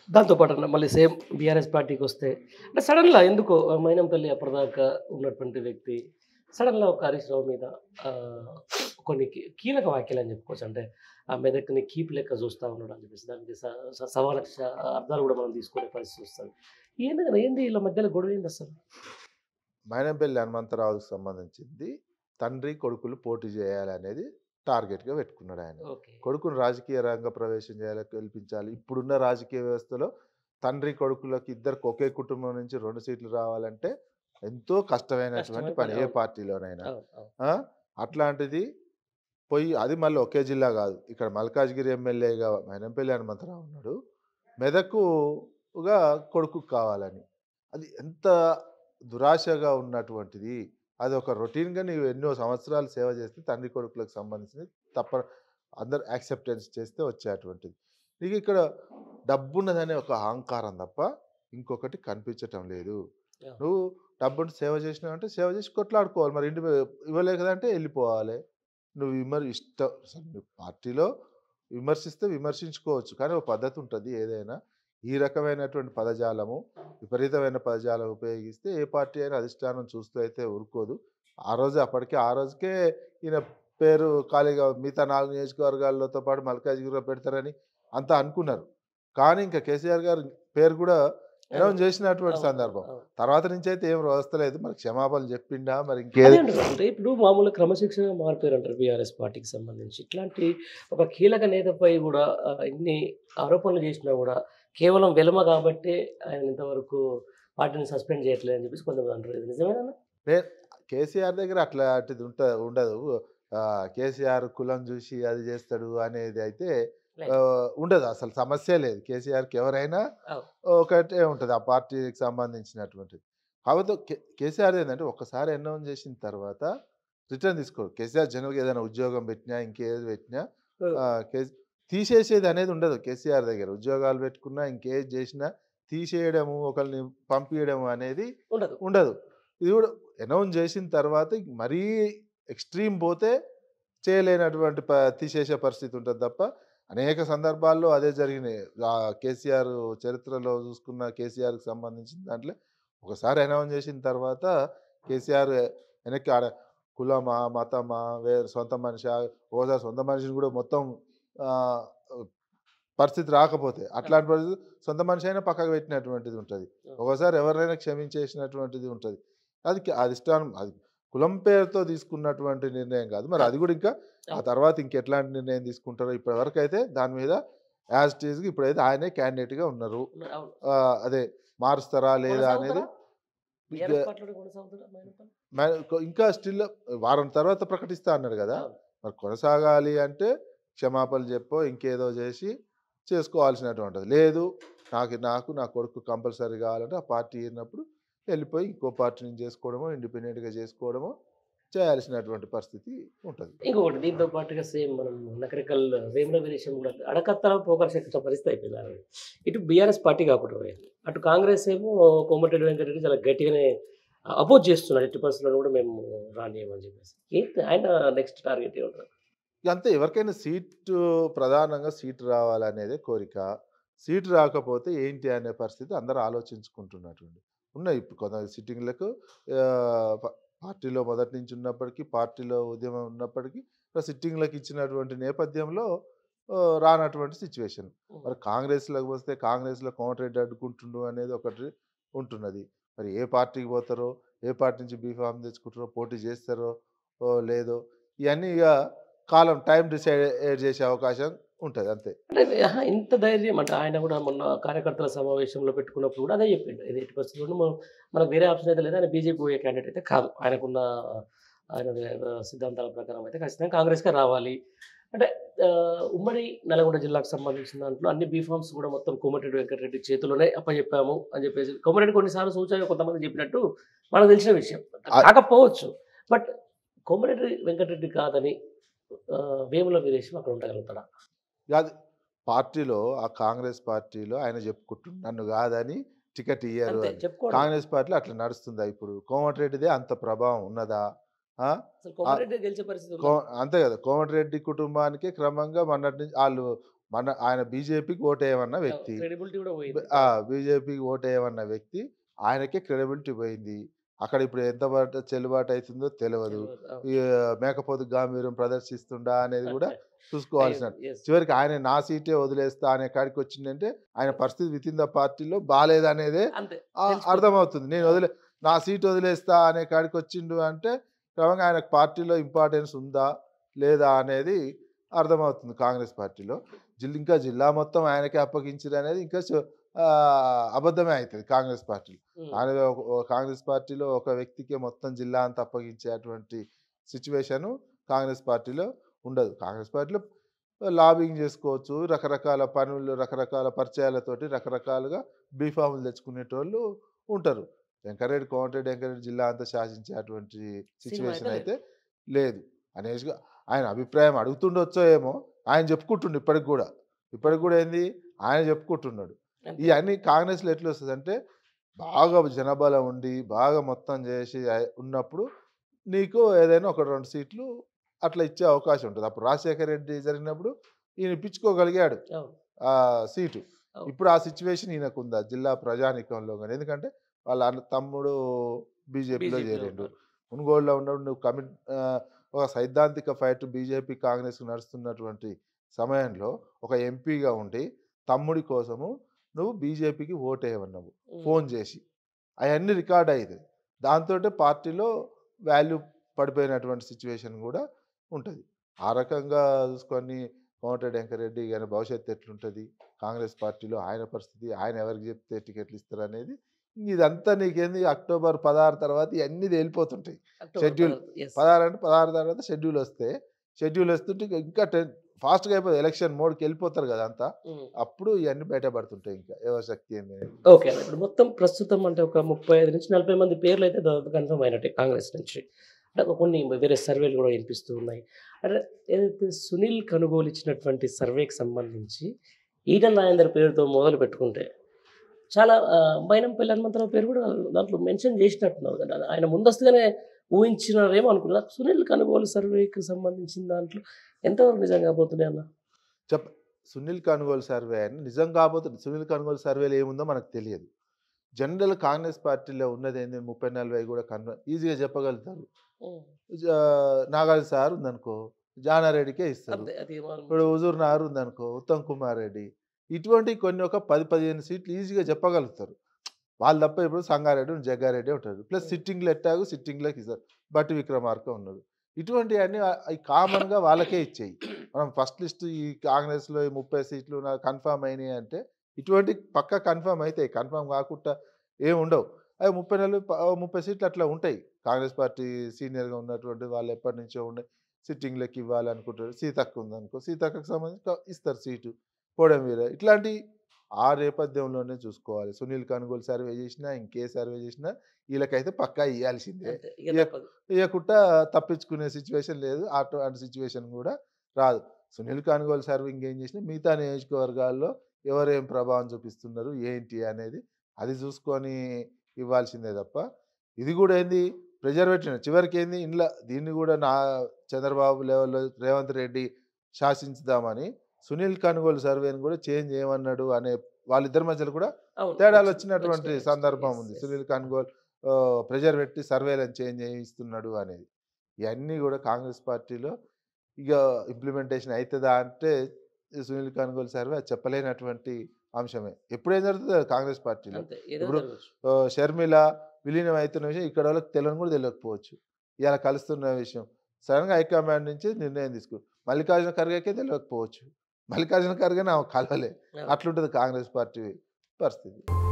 దాంతోపాటు అన్న మళ్ళీ సేమ్ బీఆర్ఎస్ పార్టీకి వస్తే అంటే సడన్గా ఎందుకో మైనంపల్లి అప్పటిదాకా ఉన్నటువంటి వ్యక్తి సడన్గా ఒక హరీష్ రావు మీద ఆ, కొన్ని కీ- కీలక వ్యాఖ్యలు అని చెప్పుకోవచ్చు అంటే ఆ మెదక్ని కీప్ లెక్క చూస్తూ ఉన్నాడు అని చెప్పేసి దానికి స- స- సవా లక్ష అర్థాలు కూడా మనం తీసుకునే పరిస్థితి వస్తుంది ఏంది కదా ఏంది వీళ్ళ మధ్యలో గొడవ ఏంది అసలు మైనంపల్లి హనుమంతరావుకి సంబంధించింది తండ్రి కొడుకులు పోటీ చేయాలి అనేది టార్గెట్గా పెట్టుకున్నాడు ఆయన ఓకే కొడుకును రాజకీయ రంగ ప్రవేశం చేయాలి గెలిపించాలి ఇప్పుడున్న రాజకీయ వ్యవస్థలో తండ్రి కొడుకులకు ఇద్దరికి ఒకే కుటుంబం నుంచి రెండు సీట్లు రావాలంటే ఎంతో కష్టమైనటువంటి కష్టమైన పని పని, ఏ అవును. పార్టీలోనైనా అవును, అవును. ఆ? అట్లాంటిది పోయి అది మళ్ళీ ఒకే జిల్లా కాదు ఇక్కడ మల్కాజ్గిరి ఎమ్మెల్యేగా మైనంపల్లి హనుమంతరావు ఉన్నాడు మెదకుగా కొడుకు కావాలని అది ఎంత దురాశగా ఉన్నటువంటిది అది ఒక రొటీన్గా నీవు ఎన్నో సంవత్సరాలు సేవ చేస్తే తండ్రి కొడుకులకు సంబంధించింది తప్ప అందరు యాక్సెప్టెన్స్ చేస్తే వచ్చేటువంటిది నీకు ఇక్కడ డబ్బున్నదనే ఒక అహంకారం తప్ప ఇంకొకటి కనిపించటం లేదు Yeah. నువ్వు డబ్బును సేవ చేసినావు అంటే సేవ చేసి కొట్లాడుకోవాలి మరి ఇంటి మీద ఇవ్వలే కదంటే వెళ్ళిపోవాలి నువ్వు విమర్ ఇష్టం అసలు నువ్వు పార్టీలో విమర్శిస్తే విమర్శించుకోవచ్చు కానీ ఒక పద్ధతి ఉంటుంది ఏదైనా ఈ రకమైనటువంటి పదజాలము విపరీతమైన పదజాలం ఉపయోగిస్తే ఏ పార్టీ అయినా అధిష్టానం చూస్తూ అయితే ఊరుకోదు ఆ రోజు అప్పటికే ఆ రోజుకే ఈయన పేరు ఖాళీగా మిగతా నాలుగు నియోజకవర్గాలతో పాటు మల్కాజ్గిరిలో పెడతారని అంతా అనుకున్నారు కానీ ఇంకా కేసీఆర్ గారు పేరు కూడా అనౌన్స్ చేసినటువంటి అవును, సందర్భం అవును. తర్వాత నుంచి అయితే ఏం వస్తలేదు మరి క్షమాపణలు చెప్పిండా మరి అదే ఇంకేది అంటారు. అంటే ఇప్పుడు మామూలు క్రమశిక్షణ మారిపోయారు అంటారు బీఆర్ఎస్ పార్టీకి సంబంధించి ఇట్లాంటి ఒక కీలక నేతపై కూడా ఆ, ఇన్ని ఆరోపణలు చేసినా కూడా కేవలం వెలమ కాబట్టి ఆయన ఇంతవరకు పార్టీని సస్పెండ్ చేయట్లేదు అని చెప్పేసి కొంతమంది అంటారు ఇది నిజమేనా నే- కేసీఆర్ దగ్గర అట్లాంటిది ఉంట ఉండదు ఆ, కేసీఆర్ కులం చూసి అది చేస్తాడు అనేది అయితే లేదు. ఆ, ఉండదు అసలు సమస్య లేదు కేసీఆర్కి ఎవరైనా అవును. ఒకటే ఉంటుంది ఆ పార్టీకి సంబంధించినటువంటిది కాకపోతే కే- కేసీఆర్ ఏంటంటే ఒక్కసారి అనౌన్స్ చేసిన తర్వాత రిటర్న్ తీసుకోడు కేసీఆర్ జనరల్గా ఏదైనా ఉద్యోగం పెట్టినా ఇంకేది పెట్టినా ఆ, కే- తీసేసేది అనేది ఉండదు కేసీఆర్ దగ్గర ఉద్యోగాలు పెట్టుకున్నా ఇంకేది చేసినా తీసేయడము ఒకరిని పంపించడము అనేది ఉండదు ఉండదు ఇది కూడా అనౌన్స్ చేసిన తర్వాత మరీ ఎక్స్ట్రీమ్ పోతే చేయలేనటువంటి ప తీసేసే పరిస్థితి ఉంటుంది తప్ప అనేక సందర్భాల్లో అదే జరిగినాయి ఆ కేసీఆర్ చరిత్రలో చూసుకున్న కేసీఆర్కి సంబంధించిన దాంట్లో ఒకసారి అనౌన్స్ చేసిన తర్వాత కేసీఆర్ వెనక్కి ఆడ కులమా మతమా వేరే సొంత మనిషి ఓసారి సొంత మనిషిని కూడా మొత్తం ఆ, పరిస్థితి రాకపోతే అట్లాంటి పరిస్థితి సొంత మనిషి అయినా పక్కకు పెట్టినటువంటిది ఉంటుంది ఒకసారి ఎవరినైనా క్షమించేసినటువంటిది ఉంటుంది అది కి- అది ఇష్టం అది కులం పేరుతో తీసుకున్నటువంటి నిర్ణయం కాదు మరి అది కూడా ఇంకా ఆ తర్వాత ఇంకెట్లాంటి నిర్ణయం తీసుకుంటారో ఇప్పటివరకు అయితే దాని మీద యాజ్ టీజ్కి ఇప్పుడైతే ఆయనే క్యాండిడేట్గా ఉన్నారు అవును. ఆ, అదే మారుస్తారా లేదా అనేది కొనసాగుతారా? BRS పార్టీలో కొనసాగుతారా మైనపల్లి? మ- ఇంకా స్టిల్ వారం తర్వాత ప్రకటిస్తా అన్నాడు కదా అవును. మరి కొనసాగాలి అంటే క్షమాపణలు చెప్పో ఇంకేదో చేసి చేసుకోవాల్సినటువంటిది లేదు నాకు నాకు నా కొడుకు కంపల్సరీ కావాలంటే ఆ పార్టీ అయినప్పుడు వెళ్ళిపోయి ఇంకో పార్టీని చేసుకోవడమో ఇండిపెండెంట్గా చేసుకోవడమో చేయాల్సినటువంటి పరిస్థితి ఉంటుంది ఇంకొకటి దీంతో పాటుగా సేమ్ మనం నకరికల్ వేముల విదేశం కూడా అడకత్తర పోకర శక్తి పరిస్థితి అయిపోయింది ఆల్రెడీ. ఇటు బీఆర్ఎస్ పార్టీ కాకుండా పోయింది అటు కాంగ్రెస్ ఏమో కోమటిరెడ్డి వెంకటరెడ్డి చాలా గట్టిగానే అపోజ్ చేస్తున్నాడు ఎట్టి పరిస్థితుల్లో కూడా మేము రానియమని చెప్పేసి ఏంటి ఆయన నెక్స్ట్ టార్గెట్ ఏమంటారు ఇక అంతే ఎవరికైనా సీటు ప్రధానంగా సీటు రావాలనేదే కోరిక సీటు రాకపోతే ఏంటి అనే పరిస్థితి అందరూ ఆలోచించుకుంటున్నటువంటి ఉన్నాయి ఇప్పుడు కొంత సిట్టింగ్లకు ఆ, ప- పార్టీలో మొదటి నుంచి ఉన్నప్పటికీ పార్టీలో ఉద్యమం ఉన్నప్పటికీ ఇప్పుడు సిట్టింగ్లకు ఇచ్చినటువంటి నేపథ్యంలో ఆ, రానటువంటి సిచ్యువేషన్ మరి కాంగ్రెస్లోకి వస్తే కాంగ్రెస్లో కోమటిరెడ్డి అడ్డుకుంటుండు అనేది ఒకటి ఉంటున్నది మరి ఏ పార్టీకి పోతారో ఏ పార్టీ నుంచి బీఫామ్ తెచ్చుకుంటారో పోటీ చేస్తారో ఓ లేదో ఇవన్నీ ఇక కాలం టైం డిసైడ్ చేసే అవకాశం ఉంటుంది అంతే అంటే ఆహా, ఇంత ధైర్యం అంటే ఆయన కూడా మొన్న కార్యకర్తల సమావేశంలో పెట్టుకున్నప్పుడు కూడా అదే చెప్పిండు ఇది ఎట్టి పరిస్థితుల్లో మనం మనకు వేరే ఆప్షన్ అయితే లేదు ఆయన బీజేపీ పోయే క్యాండిడేట్ అయితే కాదు ఆయనకున్న ఆయన సిద్ధాంతాల ప్రకారం అయితే ఖచ్చితంగా కాంగ్రెస్కే రావాలి అంటే ఆ, ఉమ్మడి నల్గొండ జిల్లాకు సంబంధించిన దాంట్లో అన్ని బీఫామ్స్ కూడా మొత్తం కోమటిరెడ్డి వెంకటరెడ్డి చేతిలోనే అప్పచెప్పాము అని చెప్పేసి కోమటిరెడ్డి కొన్నిసార్లు సూచనగా కొంతమంది చెప్పినట్టు మనకు తెలిసిన విషయం ఆ- కాకపోవచ్చు బట్ కోమటిరెడ్డి వెంకటరెడ్డి కాదని ఆ, వేముల వీరేశం అక్కడ ఉండగలుగుతాడా కాదు పార్టీలో ఆ కాంగ్రెస్ పార్టీలో ఆయన చెప్పుకుంటున్నాడు నన్ను కాదని టికెట్ ఇయ్యారు అంతే అని చెప్పుకోండి కాంగ్రెస్ పార్టీలో అట్లా నడుస్తుందా ఇప్పుడు కోమటిరెడ్డిదే అంత ప్రభావం ఉన్నదా ఆ? అసలు కోమటిరెడ్డి గెలిచే పరిస్థితి ఉందా? కో- అంతే కదా కోమటిరెడ్డి కుటుంబానికి క్రమంగా మొన్నటి నుంచి వాళ్ళు మన ఆయన బీజేపీకి ఓటేయమన్న వ్యక్తి క్రెడిబిలిటీ కూడా పోయింది ఆ బీజేపీకి ఓటేయమన్న వ్యక్తి ఆయనకే క్రెడిబిలిటీ పోయింది అక్కడ ఇప్పుడు ఎంత బాట- చెల్లుబాటు అవుతుందో తెలియదు అవును. ఈ మేకపోతు గాంభీర్యం ప్రదర్శిస్తుండా అనేది కూడా చూసుకోవాల్సిన Yes. చివరికి ఆయన నా సీటే వదిలేస్తా అనే కాడికి వచ్చిందంటే ఆయన పరిస్థితి విత్ ఇన్ ద పార్టీలో బాగాలేదనేదే అంతే ఆ తెలిసిపోతుంది. అర్థమవుతుంది నేను వదిలే నా సీట్ వదిలేస్తా అనే కాడికి వచ్చిండు అంటే క్రమంగా ఆయనకు పార్టీలో ఇంపార్టెన్స్ ఉందా లేదా అనేది అర్థమవుతుంది కాంగ్రెస్ పార్టీలో జిల్లా ఇంకా జిల్లా మొత్తం ఆయనకే అప్పగించారు అనేది ఇంకా చ- ఆ, అబద్ధమే అవుతుంది కాంగ్రెస్ పార్టీలో ఉమ్. ఆయన ఒక- ఒక కాంగ్రెస్ పార్టీలో ఒక వ్యక్తికి మొత్తం జిల్లా అంతా అప్పగించేటువంటి సిచ్యువేషన్ కాంగ్రెస్ పార్టీలో ఉండదు కాంగ్రెస్ పార్టీలో లాబింగ్ చేసుకోవచ్చు రకరకాల పనులు రకరకాల పరిచయాలతోటి రకరకాలుగా బీఫాములు తెచ్చుకునేటోళ్ళు ఉంటారు వెంకరెడ్డి కోమటిరెడ్డి వెంకరెడ్డి జిల్లా అంతా శాసించేటువంటి సిచ్యువేషన్ అయితే అయితే లేదు అనేసి ఆయన అభిప్రాయం అడుగుతుండొచ్చో ఏమో ఆయన చెప్పుకుంటుండు ఇప్పటికి కూడా ఇప్పటికి కూడా ఏంది ఆయన చెప్పుకుంటున్నాడు అంతే. ఇవన్నీ కాంగ్రెస్లో ఎట్లా వస్తుంది అంటే బాగా జనబలం ఉండి బాగా మొత్తం చేసి ఆ- ఉన్నప్పుడు నీకు ఏదైనా ఒక రెండు సీట్లు అట్లా ఇచ్చే అవకాశం ఉంటుంది అప్పుడు రాజశేఖర రెడ్డి జరిగినప్పుడు ఈయన ఇప్పించుకోగలిగాడు అవును. ఆ సీటు అవును. ఇప్పుడు ఆ సిచ్యువేషన్ ఈయనకు ఉందా జిల్లా ప్రజానీకంలో కానీ ఎందుకంటే వాళ్ళ అన్న తమ్ముడు బీజేపీలో BJP లో చేరిండు ఉన్నారు. మునుగోడులో ఉన్నప్పుడు నువ్వు కమిట్ ఆ, ఒక సైద్ధాంతిక ఫైట్ బీజేపీ కాంగ్రెస్ నడుస్తున్నటువంటి సమయంలో ఒక ఎంపీగా ఉండి తమ్ముడి కోసము నువ్వు బీజేపీకి ఓటేయమన్నావు ఉమ్. ఫోన్ చేసి అవన్నీ రికార్డ్ అయ్యేది దాంతో పార్టీలో వాల్యూ పడిపోయినటువంటి సిచ్యువేషన్ కూడా ఉంటుంది ఆ రకంగా చూసుకొని కోమటిరెడ్డి వెంకరెడ్డి కానీ భవిష్యత్తు ఎట్లుంటుంది కాంగ్రెస్ పార్టీలో ఆయన పరిస్థితి ఆయన ఎవరికి చెప్తే టికెట్లు ఇస్తారు అనేది ఇంక ఇదంతా నీకేంది అక్టోబర్ పదహారు తర్వాత ఇవన్నీ తేలిపోతుంటాయి అక్టోబర్ షెడ్యూల్ పదహారు. Yes. పదహారు అంటే పదహారు తర్వాత షెడ్యూల్ వస్తే షెడ్యూల్ వస్తుంటే ఇక ఇంకా టెన్ ఫాస్ట్గా అయిపోతుంది ఎలక్షన్ మోడ్కి వెళ్ళిపోతారు కదా అంతా ఉమ్. అప్పుడు ఇవన్నీ బయటపడుతుంటాయి ఇంకా ఎవరి శక్తి ఏంది అనేది. ఓకే అన్న. ఇప్పుడు మొత్తం ప్రస్తుతం అంటే ఒక ముప్పై ఐదు నుంచి నలభై మంది పేర్లు అయితే దాదాపు కన్ఫర్మ్ అయినట్టే కాంగ్రెస్ నుంచి అంటే ఒక కొన్ని వేరే సర్వేలు కూడా వినిపిస్తూ ఉన్నాయి అంటే ఏదైతే సునీల్ కొనుగోలు ఇచ్చినటువంటి సర్వేకి సంబంధించి ఈటల రాజేందర్ పేరుతో మొదలు పెట్టుకుంటే చాలా ఆ, మైనంపల్లి హనుమంతరావు పేరు కూడా దాంట్లో మెన్షన్ చేసినట్టున్నారు కదా ఆయన ముందస్తుగానే ఊహించినారేమో అనుకున్నా సునీల్ కొనుగోలు సర్వేకి సంబంధించిన దాంట్లో ఎంతవరకు నిజంగా పోతున్నాయి అన్న చెప్ సునీల్ కనుగోలు సర్వే అని నిజం కాబోతుంది సునీల్ కనుగోలు సర్వేలో ఏముందో మనకు తెలియదు జనరల్ కాంగ్రెస్ పార్టీలో ఉన్నది ఏంది ముప్పై నలభై కూడా కన్వ ఈజీగా చెప్పగలుగుతారు జా- నాగార్జున సార్ ఉందనుకో జానారెడ్డికే ఇస్తారు అంతే అది మనం- ఇప్పుడు హుజూర్ నార్ ఉందనుకో ఉత్తమ్ కుమార్ రెడ్డి ఇటువంటి కొన్ని ఒక పది పదిహేను సీట్లు ఈజీగా చెప్పగలుగుతారు వాళ్ళు తప్ప ఇప్పుడు సంగారెడ్డి జగ్గారెడ్డి ఉంటారు ప్లస్ Hmm. సిట్టింగ్లు ఎట్టాగు సిట్టింగ్లోకి ఇస్తారు బట్టి విక్రమార్క ఉన్నాడు ఇటువంటివన్నీ అవి కామన్గా వాళ్ళకే ఇచ్చేయి మనం ఫస్ట్ లిస్ట్ ఈ కాంగ్రెస్లో ఈ ముప్పై సీట్లు నాకు కన్ఫామ్ అయినాయి అంటే ఇటువంటి పక్క కన్ఫామ్ అవుతాయి కన్ఫామ్ కాకుండా ఏం ఉండవు అవి ముప్పై నెలలు ప- ముప్పై సీట్లు అట్లా ఉంటాయి కాంగ్రెస్ పార్టీ సీనియర్గా ఉన్నటువంటి వాళ్ళు ఎప్పటి నుంచో ఉండే సిట్టింగ్లకి ఇవ్వాలనుకుంటారు సీతక్క ఉందనుకో సీతక్కకు సంబంధించి క- ఇస్తారు సీటు పోవడం వీర ఇట్లాంటి ఆ నేపథ్యంలోనే చూసుకోవాలి సునీల్ కనుగోలు సర్వే చేసినా ఇంకే సర్వే చేసినా వీళ్ళకైతే పక్కా ఇవ్వాల్సిందే అంతే. ఇక ఇక- తప్పదు. ఇవ్వకుండా తప్పించుకునే సిచ్యువేషన్ లేదు అటువంటి సిచ్యువేషన్ కూడా రాదు సునీల్ కానుగోలు సర్వింగ్ ఏం చేసినా మిగతా నియోజకవర్గాల్లో ఎవరేం ప్రభావం చూపిస్తున్నారు ఏంటి అనేది అది చూసుకొని ఇవ్వాల్సిందే తప్ప ఇది కూడా ఏంది ప్రెజర్ పెట్టిన చివరికి ఏంది ఇంట్లో దీన్ని కూడా నా చంద్రబాబు లెవెల్లో రేవంత్ రెడ్డి శాసించుదామని సునీల్ కనుగోలు సర్వేని కూడా చేంజ్ చేయమన్నాడు అనే వాళ్ళిద్దరి మధ్యలో కూడా అవును. తేడాలు వచ్చింది, వచ్చినటువంటి వచ్చినాయి, సందర్భం yes, ఉంది yes. సునీల్ కన్గోల్ ప్రెజర్ పెట్టి సర్వేలను చేంజ్ చేయిస్తున్నాడు అనేది ఇవన్నీ కూడా కాంగ్రెస్ పార్టీలో ఇక ఇంప్లిమెంటేషన్ అవుతుందా అంటే ఈ సునీల్ కన్గోల్ సర్వే అది చెప్పలేనటువంటి అంశమే ఎప్పుడేం జరుగుతుంది అది కాంగ్రెస్ పార్టీలో అంతే ఏదో ఇప్పుడు జరగచ్చు. ఆ, షర్మిల విలీనం అవుతున్న విషయం ఇక్కడ వాళ్ళకి తెలియని కూడా తెలియకపోవచ్చు ఇలా కలుస్తున్న విషయం సడన్గా హైకమాండ్ నుంచి నిర్ణయం తీసుకు మల్లికార్జున ఖర్గేకే తెలియకపోవచ్చు మల్లికార్జున ఖర్గే నా కలవలే అవును. అట్లుంటుంది కాంగ్రెస్ పార్టీ పరిస్థితి